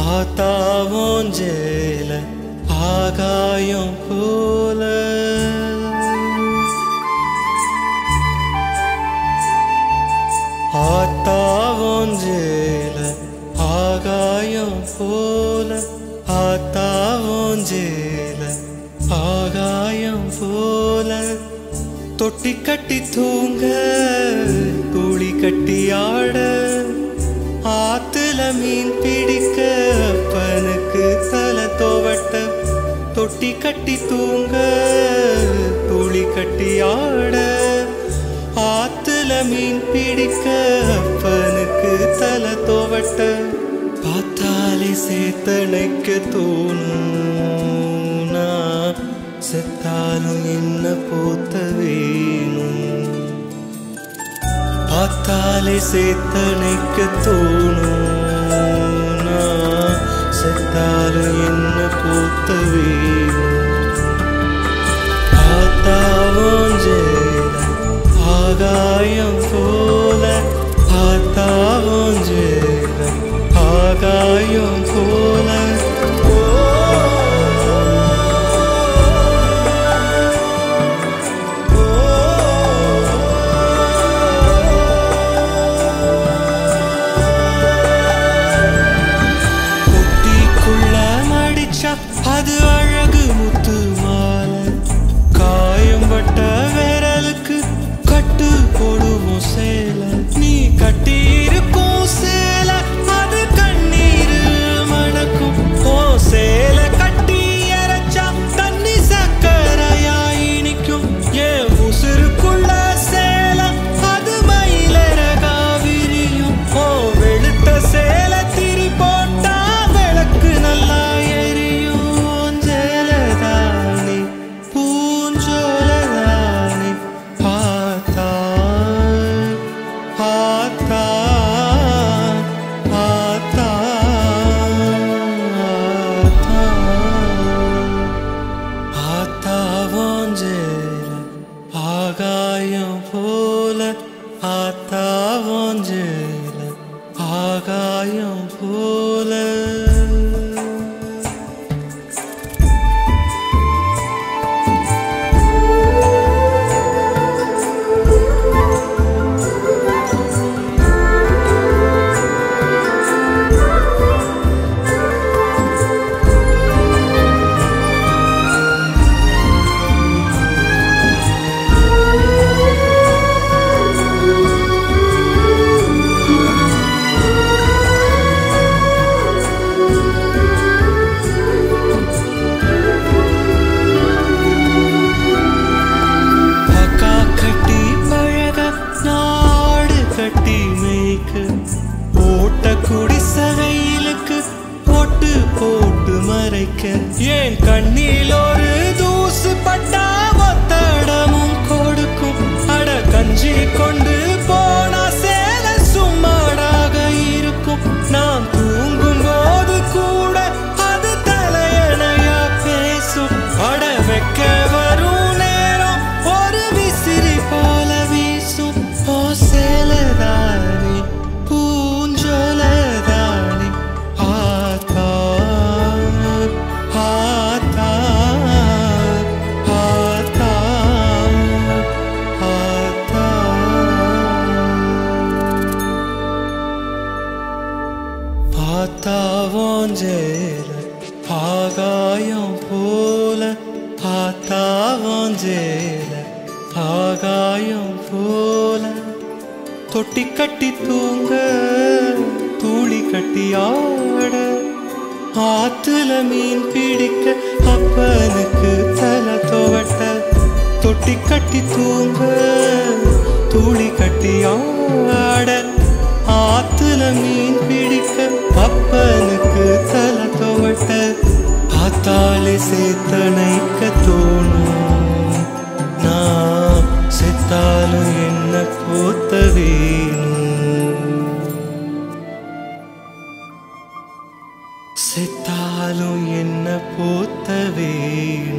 ஆத்தாவோஞ்சேல ஆகாயம் போல ஆத்தாவோஞ்சேல ஆகாயம் போல ஆத்தாவோஞ்சேல ஆகாயம் போல தொட்டி கட்டி தூங்க துளி கட்டி ஆட ஆத்துல மீன் பிடிக்க அப்பனுக்கு தலை தோவட்ட தொட்டி கட்டி தூங்க துளி கட்டி ஆட ஆத்துல மீன் பிடிக்க அப்பனுக்கு தலை தோவட்ட பார்த்தாலே சேத்தனைக்க தோணும் நான் செத்தாலும் என்ன போத்த வேணும் பார்த்தாலே சேத்தனைக்க தோணும் நான் செத்தாலும் என்ன போத்த வேணும் பார்த்தாவோஞ்சேல ஆகாயம் போல பார்த்தாவோஞ்சேல ஆகாயம் போல பொட்டிக்குள்ள மடிச்சா அது அழகு முத்து மாலை காயம்பட்ட விரலுக்கு கட்டு போடுவோம் சேலை நீ கட்டி இருக்கும் சேலை அது கண்ணீர் மணக்கும் ஓ சேலை கட்டி அரைச்சா தண்ணி சக்கரையா இனிக்கும் ஏன் உசுருக்குள்ள சேலை அது மயிலரகா விரியும் ஓ வெளுத்த சேலை திரி போட்டா விளக்கு நல்லா எரியும் ஜெலதானி பூஞ்சோலதானி பார்த்தா பார்த்தா பார்த்தா ஆத்தாவோஞ்சேல ஆகாயம் போல ஆத்தாவோஞ்சேல ஆகாயம் போல அக்கா கட்டி பழக நாடு கட்டி மேய்க்கு ஓட்ட குடிசகையிலுக்கு போட்டு போட்டு மறைக்க ஏன் கண்ணில் ஒரு தூசு பட்டா ஒத்தடமும் கொடுக்கும் அட கஞ்சி கொண்டு போனா சேல சும்மாடாக இருக்கும் நான் தூங்கும் போது கூட அது தலையணையா பேசும் அட வைக்க வரும் நேரம் ஒரு விசிறி போல வீசும் ஓ சேலதானி பூஞ்சோலதானி ஆத்தா ஆத்தா ஆத்தா ஆத்தா பார்த்தாவோஞ்சேல ஆகாயம் போல பார்த்தாவோஞ்சேல ஆகாயம் போல தொட்டி கட்டி தூங்க தூளி கட்டி ஆட ஆத்துல மீன் பிடிக்க அப்பனுக்கு தலை துவட்ட தொட்டி கட்டி தூங்க தூளி கட்டி ஆட ஆத்துல மீன் பிடிக்க அப்பனுக்கு தலை துவட்ட பார்த்தாலே சேத்தனைக்க தோணும் நான் செத்தாலும் என்ன போத்த வேணும் செத்தாலும் என்ன போத்த வேணும்